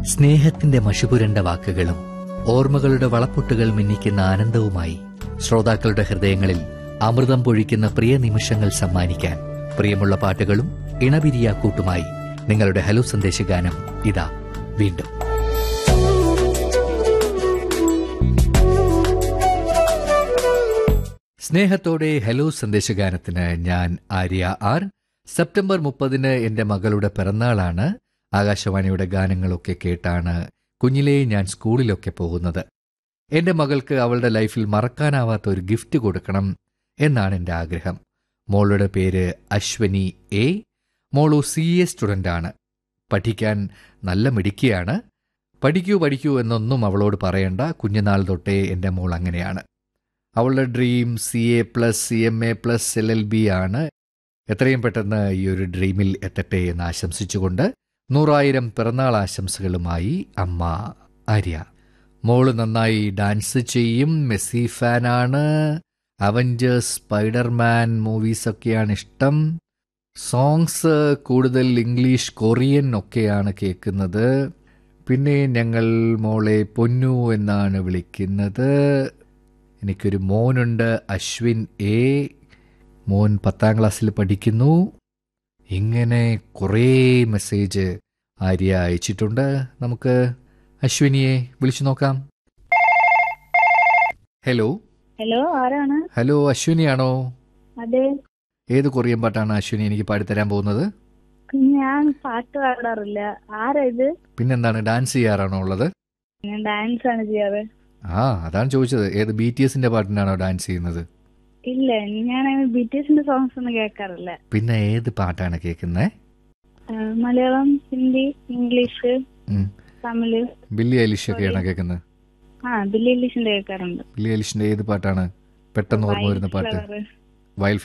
സ്നേഹത്തിന്റെ മഷുപുരണ്ട വാക്കുകളും ഓർമ്മകളുടെ വളപ്പൊട്ടുകൾ മിന്നിക്കുന്ന ആനന്ദവുമായി ശ്രോതാക്കളുടെ ഹൃദയങ്ങളിൽ അമൃതം പൊഴിക്കുന്ന പ്രിയ നിമിഷങ്ങൾ സമ്മാനിക്കാൻ പ്രിയമുള്ള പാട്ടുകളും ഇണപിരിയ കൂട്ടുമായി നിങ്ങളുടെ ഹലോ സന്ദേശഗാനം ഇതാ വീണ്ടും സ്നേഹത്തോടെ ഹലോ സന്ദേശഗാനത്തിന് ഞാൻ ആര്യ ആർ സെപ്റ്റംബർ മുപ്പതിന് എന്റെ മകളുടെ പിറന്നാളാണ് ആകാശവാണിയുടെ ഗാനങ്ങളൊക്കെ കേട്ടാണ് കുഞ്ഞിലേ ഞാൻ സ്കൂളിലൊക്കെ പോകുന്നത് എന്റെ മകൾക്ക് അവളുടെ ലൈഫിൽ മറക്കാനാവാത്ത ഒരു ഗിഫ്റ്റ് കൊടുക്കണം എന്നാണ് എന്റെ ആഗ്രഹം മോളുടെ പേര് അശ്വനി എ മോളു സി എ സ്റ്റുഡൻ്റ് ആണ് പഠിക്കാൻ നല്ല മിടുക്കിയാണ് പഠിക്കൂ പഠിക്കൂ എന്നൊന്നും അവളോട് പറയണ്ട കുഞ്ഞുനാൾ തൊട്ടേ എൻ്റെ മോൾ അങ്ങനെയാണ് അവളുടെ dream C A plus C M A plus L L B ആണ് എത്രയും പെട്ടെന്ന് ഈ ഒരു ഡ്രീമിൽ എത്തട്ടെ എന്ന് ആശംസിച്ചുകൊണ്ട് നൂറായിരം പിറന്നാൾ ആശംസകളുമായി അമ്മ ആര്യ മോള് നന്നായി ഡാൻസ് ചെയ്യും മെസ്സി ഫാനാണ് അവഞ്ചേഴ്സ് സ്പൈഡർമാൻ മൂവീസൊക്കെയാണ് ഇഷ്ടം സോങ്സ് കൂടുതൽ ഇംഗ്ലീഷ് കൊറിയൻ ഒക്കെയാണ് കേൾക്കുന്നത് പിന്നെ ഞങ്ങൾ മോളെ പൊന്നു എന്നാണ് വിളിക്കുന്നത് എനിക്കൊരു മോനുണ്ട് അശ്വിൻ എ മോൻ പത്താം ക്ലാസ്സിൽ പഠിക്കുന്നു ഇങ്ങനെ കുറേ മെസ്സേജ് ആര്യ അയച്ചിട്ടുണ്ട് നമുക്ക് അശ്വിനിയെ വിളിച്ചു നോക്കാം ഹലോ ഹലോ ആരാണ് ഹലോ അശ്വിനിയാണോ അതെ ഏത് കൊറിയൻ പാട്ടാണ് അശ്വിനി എനിക്ക് പാടിത്തരാൻ പോകുന്നത് ഞാൻ പാട്ട് പാടാറില്ല ആരാ ഇത് പിന്നെന്താണ് ഡാൻസ് ചെയ്യാറാണോ ഉള്ളത് ഞാൻ ഡാൻസ് ആണ് ചെയ്യാറ് ആ അതാണ് ചോദിച്ചത് ഏത് ബി ടി എസിന്റെ പാട്ടിനാണോ ഡാൻസ് ചെയ്യുന്നത് ഇല്ല ഞാൻ ബി ടി എസിന്റെ സോങ്സ് ഒന്നും കേൾക്കാറില്ല പിന്നെ ഏത് പാട്ടാണ് കേൾക്കുന്നത് ആ, Malayalam Hindi English Tamil Billie Eilish ഒക്കെയാണോ കേൾക്കുന്നത് ആ ബില്ലി ഇംഗ്ലീഷിന്റെ കേൾക്കാറുണ്ട് ബില്ലി ഐലിഷിന്റെ ഏത് പാട്ടാണ് പെട്ടെന്ന് ഓർമ്മ വരുന്ന പാട്ട് Flower. വയൽ